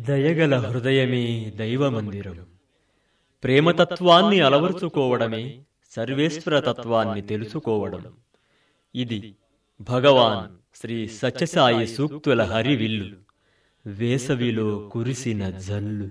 దయగల హృదయమే దైవమందిరం ప్రేమతత్వాన్ని అలవరుచుకోవడమే సర్వేశ్వర తత్వాన్ని తెలుసుకోవడం ఇది భగవాన్ శ్రీ సత్యసాయి సూక్తుల హరివిల్లు వేసవిలో కురిసిన జల్లు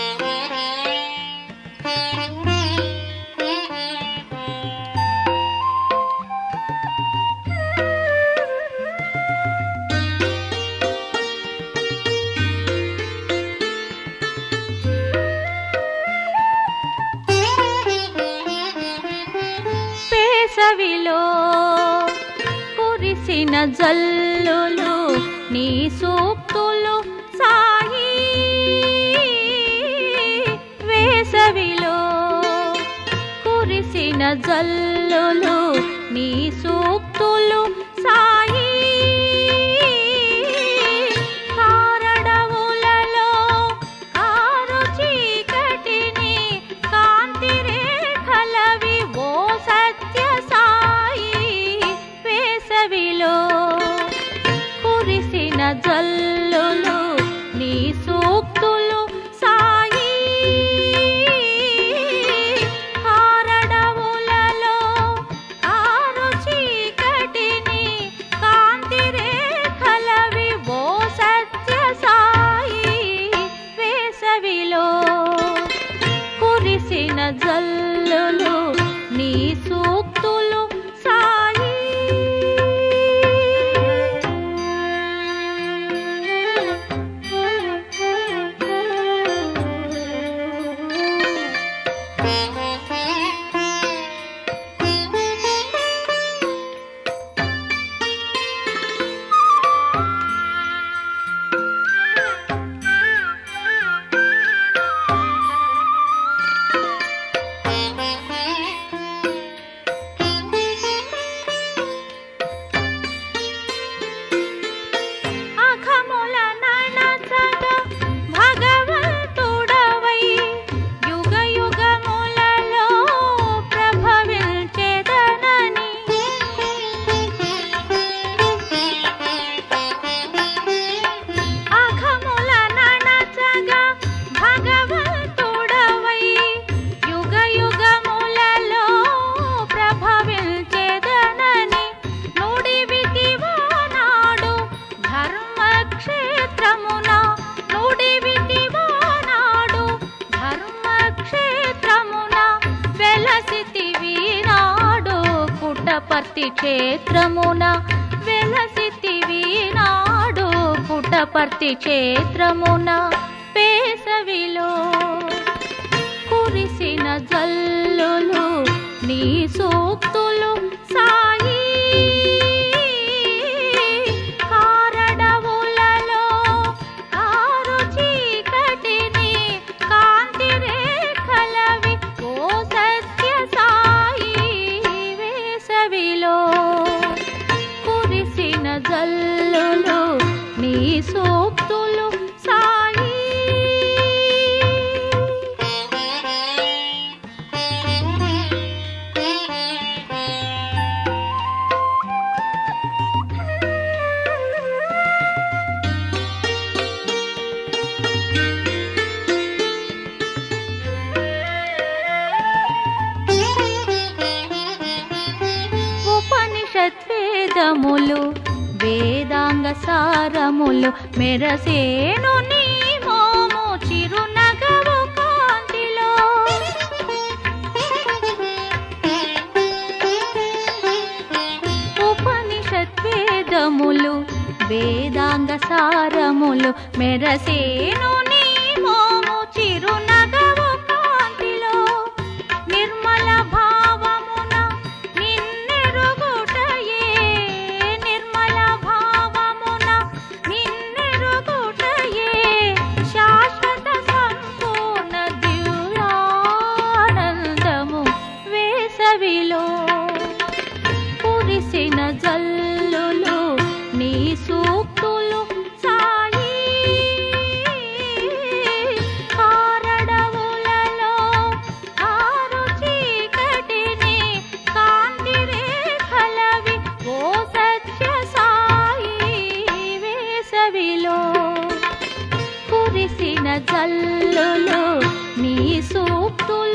వేసవిలో కురిసిన జల్లులు నీ సూక్తులు సాయి వేసవిలో కురిసిన జల్లులు నీ సూక్తులు సాయి కారడవులలో కారు చీకటిని కాంతి రేఖలవి ఓ సత్య సాయి వేసవిలో కురిసిన జల్లులు నీ సూక్తులు సాయి కారడవులలో కారు చీకటిని కాంతి రేఖలవి ఓ సత్య సాయి వేసవిలో కురిసిన జల్లులు నీ సూక్తులు సాయి అఖముల నడచగ భగవంతుడవై యుగ యుగములలో ప్రభవించెదనని అఖముల నడచగ భగవంతుడవై యుగ యుగములలో ప్రభవించెదనని నుడివితివానాడు ధర్మక్షేత్రమున నుడివితివానాడు ధర్మక్షేత్రమున వెలసితివి నాడు పుట్టపర్తి క్షేత్రమున వెలసితివి నాడు పుట్టపర్తి క్షేత్రమున పేసవిలో కురిసిన జల్లులు నీ సూక్తులు సాయి కారడవులలో కారు చీకటిని కాంతి రేఖలవి ఓ సత్య సాయి వేసవిలో కురిసిన జల్లులు నీ సూక్తులు సాయి ఉపనిషత్ వేదములు వేదాంగ సారములు మెరసేను నీ మోము చిరునగవు కాంతిలో ఉపనిషత్ వేదములు వేదాంగ సారములు మెరసేను నీ మోము చిరునగవు కాంతిలో నిర్మల భావమున నిన్నెరుగుటయే నిర్మల భావమున నిన్నెరుగుటయే శాశ్వత సంపూర్ణ దివ్యానందము వేసవిలో కురిసిన జల్లులు నీ సూక్తులు సాయి జల్లులు నీ సూక్తులు